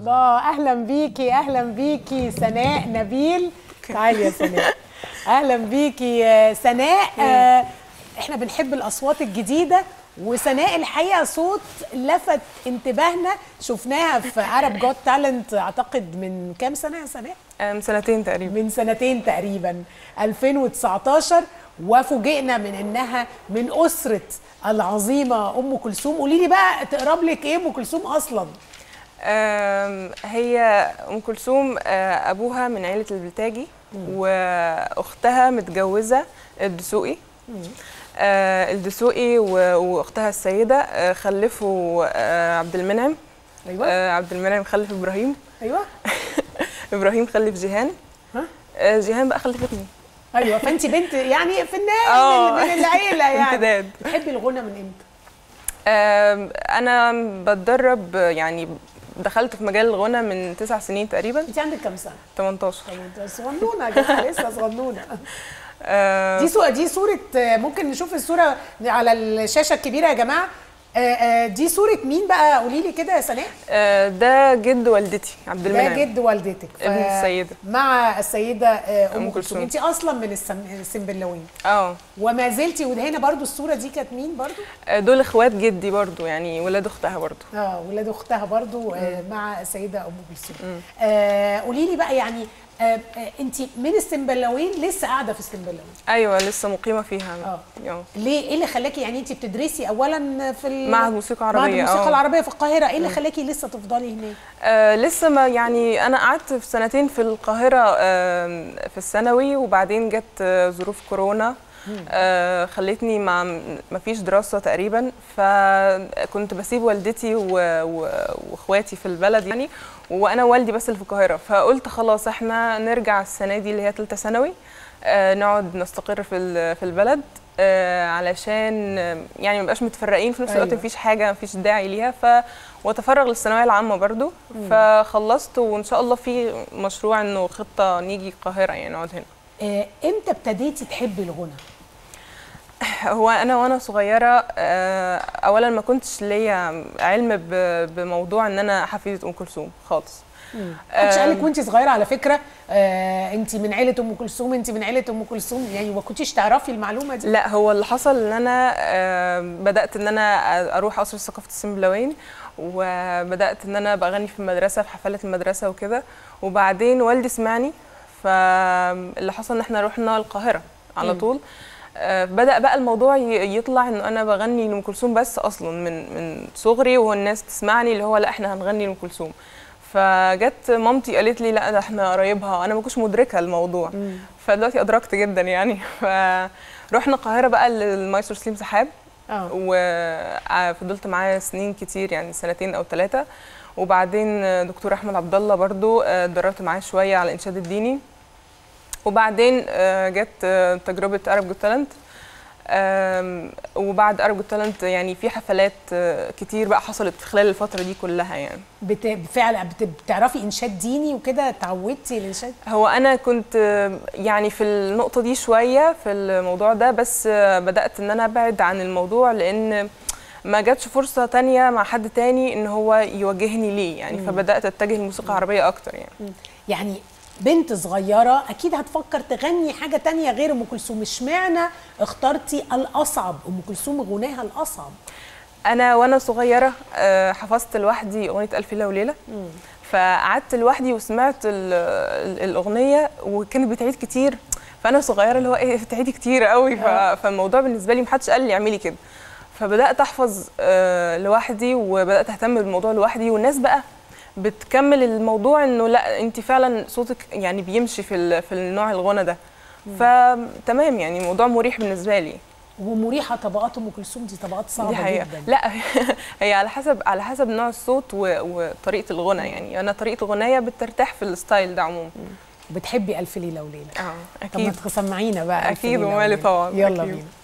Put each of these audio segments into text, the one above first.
الله اهلا بيكي اهلا بيكي سناء نبيل تعالي يا سناء اهلا بيكي يا سناء آه، احنا بنحب الاصوات الجديده وسناء الحقيقه صوت لفت انتباهنا شفناها في عرب جوت تالنت اعتقد من كام سنه يا سناء من سنتين تقريبا من سنتين تقريبا 2019 وفوجئنا من انها من اسره العظيمه ام كلثوم قولي لي بقى تقرب لك ايه ام كلثوم اصلا آم، هي ام كلثوم آه، ابوها من عيله البلتاجي واختها متجوزه الدسوقي آه، الدسوقي و- واختها السيده آه، خلفوا آه، عبد المنعم ايوه آه، عبد المنعم خلف ابراهيم ايوه ابراهيم خلف جيهان ها؟ آه، جيهان بقى خلفتني ايوه فانت بنت يعني في النهايه آه. من, من العيله يعني امتداد. بتحبي الغنى من امتى؟ آم، انا بتدرب آه، يعني دخلت في مجال الغنى من تسع سنين تقريبا انت عندك كام سنه؟ 18 طب انت صغنونه جت لسه صغنونه آه، دي صورة دي صورة آه، ممكن نشوف الصورة على الشاشة الكبيرة يا جماعة آه، آه، دي صورة مين بقى قولي لي كده يا سناء آه، ده جد والدتي عبد ده المنعم جد والدتك ف- ابن السيدة. مع السيدة آه، ام أم كلثوم كلثوم. انت اصلا من السم- السنبلاوين اه وما زلتي وهنا برضو الصورة دي كانت مين برضو؟ آه، دول اخوات جدي برضو يعني ولاد اختها برضو اه ولاد اختها برضو آه مع السيده ام كلثوم آه قولي لي بقى يعني آه آه انت من السنبلاوين لسه قاعده في السنبلاوين ايوه لسه مقيمه فيها اه. اه ليه ايه اللي خلاكي يعني انت بتدرسي اولا في ال- معهد موسيقى معهد عربية، الموسيقى اه. العربيه في القاهره ايه اللي خلاكي لسه تفضلي هناك آه لسه ما يعني انا قعدت في سنتين في القاهره آه في الثانوي وبعدين جت آه ظروف كورونا آه خلتني ما ما فيش دراسه تقريبا فكنت بسيب والدتي و- و- واخواتي في البلد يعني وانا والدي بس اللي في القاهره فقلت خلاص احنا نرجع السنه دي اللي هي ثالثه ثانوي آه نقعد نستقر في ال- في البلد آه علشان آه، يعني ما نبقاش متفرقين في نفس الوقت أيوة. مفيش حاجه مفيش داعي ليها ف واتفرغ للثانويه العامه برضو فخلصت وان شاء الله في مشروع انه خطه نيجي القاهره يعني نقعد هنا آه امتى ابتديتي تحبي الغنى هو انا وانا صغيره آه، اولا ما كنتش ليا علم ب- بموضوع ان انا حفيده ام كلثوم خالص محدش قال لك آم. وانت صغيره على فكره آه انت من عيله ام كلثوم انت من عيله ام كلثوم يعني ما كنتيش تعرفي المعلومه دي لا هو اللي حصل ان انا آه، بدات ان انا اروح قصر ثقافه السنبلاوين وبدات ان انا بغني في المدرسه في حفلات المدرسه وكده وبعدين والدي سمعني فاللي حصل ان احنا رحنا القاهره على مم. طول آه، بدا بقى الموضوع ي- يطلع انه انا بغني لام كلثوم بس اصلا من من صغري والناس تسمعني اللي هو لا احنا هنغني لام كلثوم فجت مامتي قالت لي لا ده احنا قرايبها انا ما كنتش مدركه الموضوع فدلوقتي ادركت جدا يعني فرحنا القاهره بقى للمايسترو سليم سحاب اه وفضلت معاه سنين كتير يعني سنتين او ثلاثه وبعدين دكتور احمد عبد الله برضو آه، اتدربت معاه شويه على الانشاد الديني وبعدين آه، جت آه، تجربه ارب جوت تالنت وبعد ارب جوت تالنت يعني في حفلات آه، كتير بقى حصلت في خلال الفتره دي كلها يعني بت... فعلا بت... بتعرفي انشاد ديني وكده اتعودتي الانشاد هو انا كنت آه، يعني في النقطه دي شويه في الموضوع ده بس آه، بدات ان انا ابعد عن الموضوع لان ما جاتش فرصه تانية مع حد تاني ان هو يوجهني ليه يعني فبدات اتجه للموسيقى العربيه اكتر يعني يعني بنت صغيرة أكيد هتفكر تغني حاجة تانية غير أم كلثوم اشمعنى اخترتي الأصعب أم كلثوم غناها الأصعب انا وانا صغيره آه، حفظت لوحدي اغنيه الف ليله وليله فقعدت لوحدي وسمعت ال- ال- الاغنيه وكانت بتعيد كتير فانا صغيره اللي هو ايه بتعيدي كتير قوي ف- آه. فالموضوع بالنسبه لي محدش قال لي اعملي كده فبدات احفظ آه، لوحدي وبدات اهتم بالموضوع لوحدي والناس بقى بتكمل الموضوع انه لا انت فعلا صوتك يعني بيمشي في ال- في النوع الغنى ده فتمام يعني الموضوع مريح بالنسبه لي ومريحة طبقات أم كلثوم دي طبقات صعبة دي حقيقة جدا لا هي على حسب على حسب نوع الصوت و- وطريقة الغنى يعني أنا طريقة الغنية بترتاح في الستايل ده عموما بتحبي ألف ليلة وليلة اه طب ما أكيد تسمعينا بقى ألف أكيد ليلة ومالي وليلة. طبعاً، يلا أكيد. بينا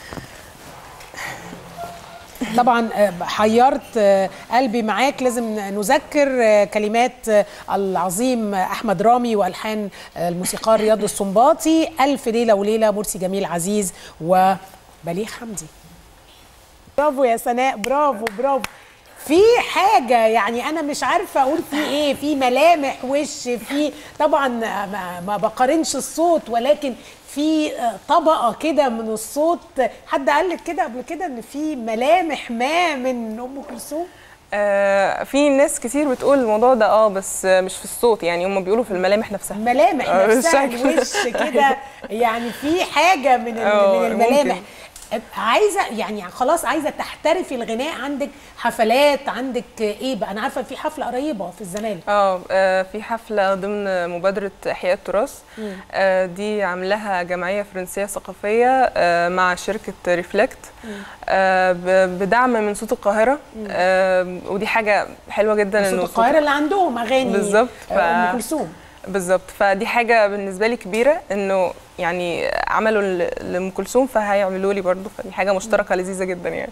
طبعا آه، حيرت آه، قلبي معاك لازم نذكر آه، كلمات آه، العظيم احمد رامي والحان آه، الموسيقار رياض السنباطي الف ليله وليله مرسي جميل عزيز وبليغ حمدي برافو يا سناء برافو برافو في حاجه يعني انا مش عارفه اقول في ايه في ملامح وش في طبعا ما, ما بقارنش الصوت ولكن في طبقه كده من الصوت حد قال لك كده قبل كده ان في ملامح ما من ام كلثوم آه في ناس كتير بتقول الموضوع ده اه بس مش في الصوت يعني هم بيقولوا في الملامح نفسها الملامح آه، نفسها الشكل. الوش كده يعني في حاجه من ال- آه، من الملامح ممكن. عايزه يعني خلاص عايزه تحترفي الغناء عندك حفلات عندك ايه بقى انا عارفه في حفله قريبه في الزمالك اه آه، في حفلة ضمن مبادرة إحياء التراث آه، دي عاملاها جمعية فرنسية ثقافية آه، مع شركة ريفلكت آه، ب- بدعم من صوت القاهرة آه، ودي حاجة حلوة جدا صوت إنه القاهره اللي عندهم اغاني بالظبط، آه، ف- ام كلثوم بالظبط فدي حاجة بالنسبة لي كبيرة إنه يعني عملوا ل- لأم كلثوم فهيعملوا لي برضه فدي حاجة مشتركة لذيذة جدا يعني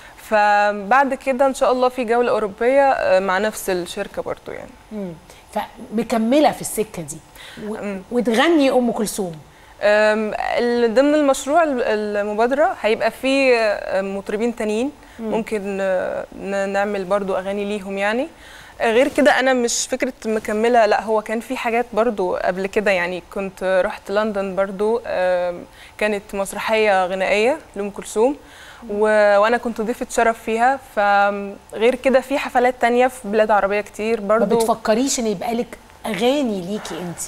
فبعد كده إن شاء الله في جولة أوروبية آه، مع نفس الشركة برضه يعني مم. فمكمله في السكه دي و... وتغني ام كلثوم أم، ال- ضمن المشروع ال- المبادرة هيبقى فيه أه، مطربين تانيين ممكن أه، ن- نعمل برضو أغاني ليهم يعني أه، غير كده أنا مش فكرة مكملة لا هو كان في حاجات برضو قبل كده يعني كنت رحت لندن برضو أم، كانت مسرحية غنائية لأم كلثوم و- وأنا كنت ضيفة شرف فيها فغير كده في حفلات تانية في بلاد عربية كتير ما برضو بتفكريش ان يبقى لك اغاني ليكي انت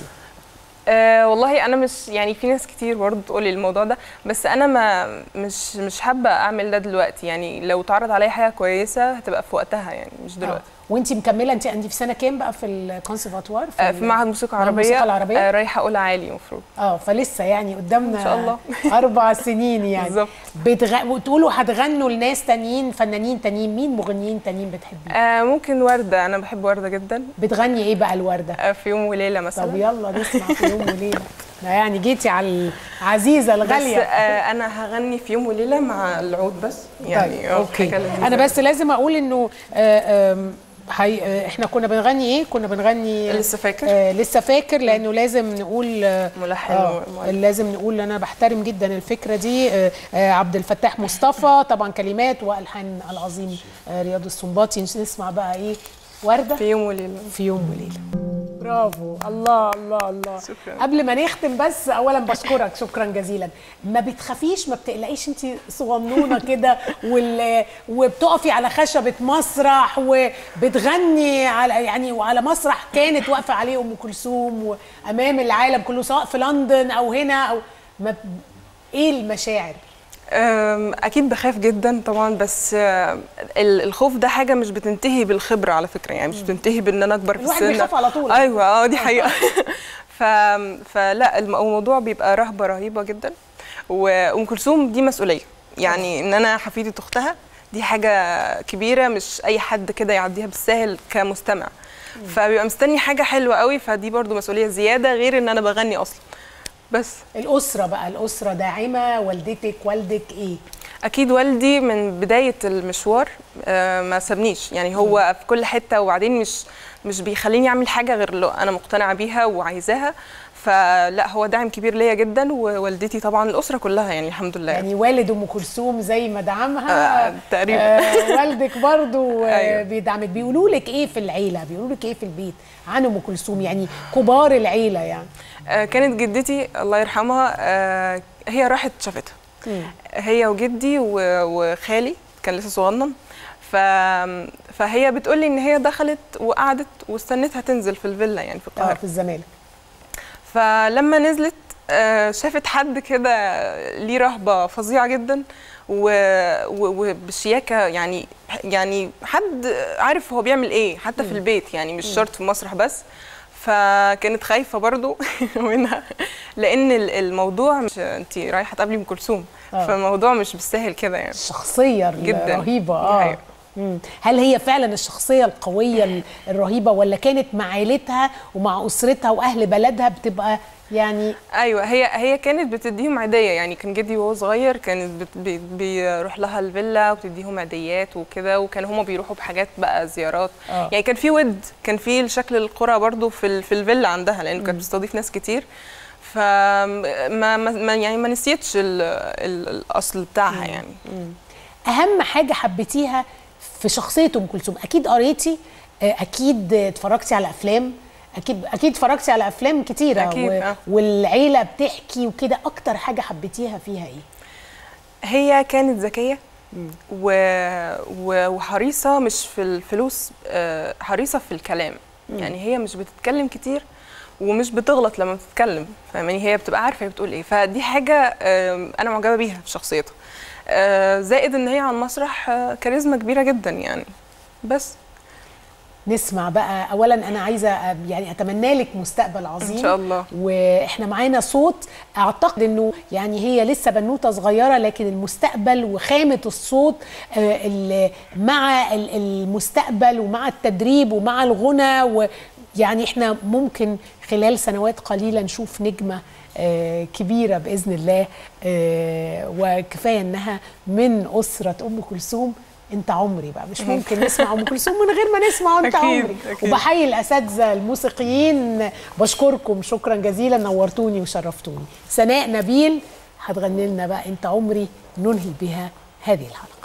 أه والله انا مش يعني في ناس كتير برضه تقولي الموضوع ده بس انا ما مش مش حابه اعمل ده دلوقتي يعني لو اتعرض عليا حاجه كويسه هتبقى في وقتها يعني مش دلوقتي وانت مكمله انت انت في سنه كام بقى في الكونسرفاتوار أه ال- في معهد موسيقى معهد عربيه الموسيقى العربية؟ أه رايحه اولى عالي المفروض اه فلسه يعني قدامنا إن شاء الله. اربع سنين يعني بالظبط. بتغ... وتقولوا هتغنوا لناس تانيين فنانين تانيين مين مغنيين تانيين بتحبيه أه ممكن ورده انا بحب ورده جدا بتغني ايه بقى الورده أه في يوم وليله طب مثلا يلا نسمع في يوم وليله ده يعني جيتي على العزيزه بس الغاليه أه انا هغني في يوم وليله مع العود بس يعني طيب آه، اوكي حاجة لذيذة. انا بس لازم اقول انه آه، آم، هي آه، احنا كنا بنغني ايه كنا بنغني لسه فاكر آه لسه فاكر لانه لازم نقول آه ملحن آه ومؤلف. لازم نقول انا بحترم جدا الفكره دي آه آه عبد الفتاح مصطفى طبعا كلمات والحان العظيم آه رياض السنباطي نسمع بقى ايه ورده في يوم وليله في يوم وليله برافو الله الله الله شكراً. قبل ما نختم بس اولا بشكرك شكرا جزيلا ما بتخافيش ما بتقلقيش انت صغنونه كده وال... وبتقفي على خشبه مسرح وبتغني على يعني وعلى مسرح كانت واقفه عليه ام كلثوم وامام العالم كله سواء في لندن او هنا او ما... ايه المشاعر أم، اكيد بخاف جدا طبعا بس آه، ال- الخوف ده حاجه مش بتنتهي بالخبره على فكره يعني مش بتنتهي بان انا اكبر في الواحد السن بيخاف على طول. ايوه اه دي حقيقه ف... فلا الم- الموضوع بيبقى رهبه رهيبه جدا وام كلثوم دي مسؤوليه يعني ان انا حفيده اختها دي حاجه كبيره مش اي حد كده يعديها بالسهل كمستمع فبيبقى مستني حاجه حلوه قوي فدي برضو مسؤوليه زياده غير ان انا بغني اصلا بس الاسره بقى الاسره داعمه والدتك والدك ايه اكيد والدي من بدايه المشوار آه، ما سابنيش يعني هو في كل حته وبعدين مش مش بيخليني اعمل حاجه غير لو انا مقتنعه بيها وعايزاها فلا هو داعم كبير ليا جدا ووالدتي طبعا الاسره كلها يعني الحمد لله يعني والد ام كلثوم زي ما دعمها آه، تقريبا. آه والدك برضو آه أيوة. بيدعمك بيقولوا لك ايه في العيله بيقولوا لك ايه في البيت عن ام كلثوم يعني كبار العيله يعني آه، كانت جدتي الله يرحمها آه، هي راحت شافتها هي وجدي و- وخالي كان لسه صغنن ف... فهي بتقول لي ان هي دخلت وقعدت واستنتها تنزل في الفيلا يعني في اه القاهره في الزمالك فلما نزلت آه، شافت حد كده ليه رهبه فظيعه جدا و- و- وبشياكه يعني يعني حد عارف هو بيعمل ايه حتى في البيت يعني مش شرط في المسرح بس فكانت خايفه برضو منها لان ال- الموضوع مش انت رايحه تقابلي ام كلثوم آه. فالموضوع مش بالسهل كده يعني الشخصيه جداً. الرهيبه دي اه حقيقة. مم. هل هي فعلا الشخصيه القويه ال- الرهيبه ولا كانت مع عيلتها ومع اسرتها واهل بلدها بتبقى يعني ايوه هي هي كانت بتديهم عيديه يعني كان جدي وهو صغير كانت بت بي بيروح لها الفيلا وبتديهم عيديات وكده وكان هما بيروحوا بحاجات بقى زيارات آه. يعني كان في ود كان في شكل القرى برضو في ال- في الفيلا عندها لانه كانت بتستضيف ناس كتير فما ما ما- يعني ما نسيتش ال ال الاصل بتاعها يعني اهم حاجه حبيتيها في شخصيه ام كلثوم اكيد قريتي آه، اكيد اتفرجتي على افلام اكيد اكيد اتفرجتي على افلام كتيره أكيد، و... آه. والعيله بتحكي وكده اكتر حاجه حبيتيها فيها ايه هي كانت ذكيه و... و... وحريصه مش في الفلوس آه، حريصه في الكلام يعني هي مش بتتكلم كتير ومش بتغلط لما بتتكلم فاهماني هي بتبقى عارفه هي بتقول ايه فدي حاجه آم، انا معجبه بيها في شخصيتها آه، زائد ان هي على المسرح آه، كاريزما كبيره جدا يعني بس نسمع بقى اولا انا عايزه آه، يعني اتمنى لك مستقبل عظيم إن شاء الله. واحنا معانا صوت اعتقد انه يعني هي لسه بنوته صغيره لكن المستقبل وخامه الصوت آه، ال- مع ال- المستقبل ومع التدريب ومع الغنى ويعني احنا ممكن خلال سنوات قليله نشوف نجمه آه، كبيره باذن الله آه، وكفايه انها من اسره ام كلثوم انت عمري بقى مش ممكن نسمع ام كلثوم من غير ما نسمع انت أكيد، عمري أكيد. وبحيي الاساتذه الموسيقيين بشكركم شكرا جزيلا نورتوني وشرفتوني سناء نبيل هتغني لنا بقى انت عمري ننهي بها هذه الحلقه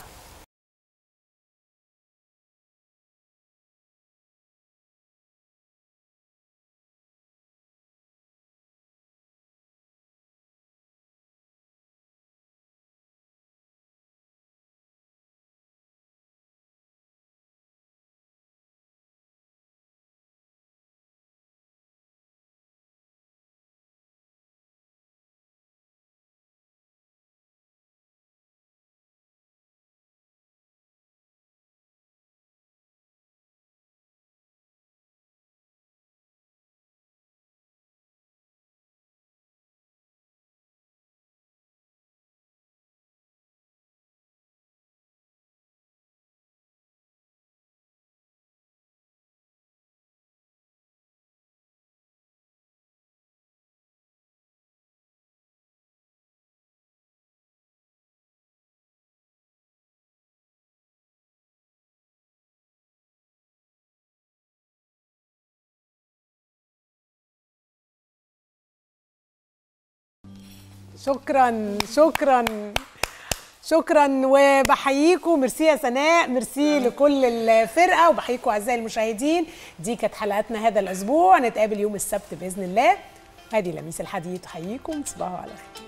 شكرا شكرا شكرا وبحييكم ميرسي يا سناء ميرسي لكل الفرقه وبحييكم اعزائي المشاهدين دي كانت حلقتنا هذا الاسبوع نتقابل يوم السبت باذن الله هذه لميس الحديد تحييكم تصبحوا على خير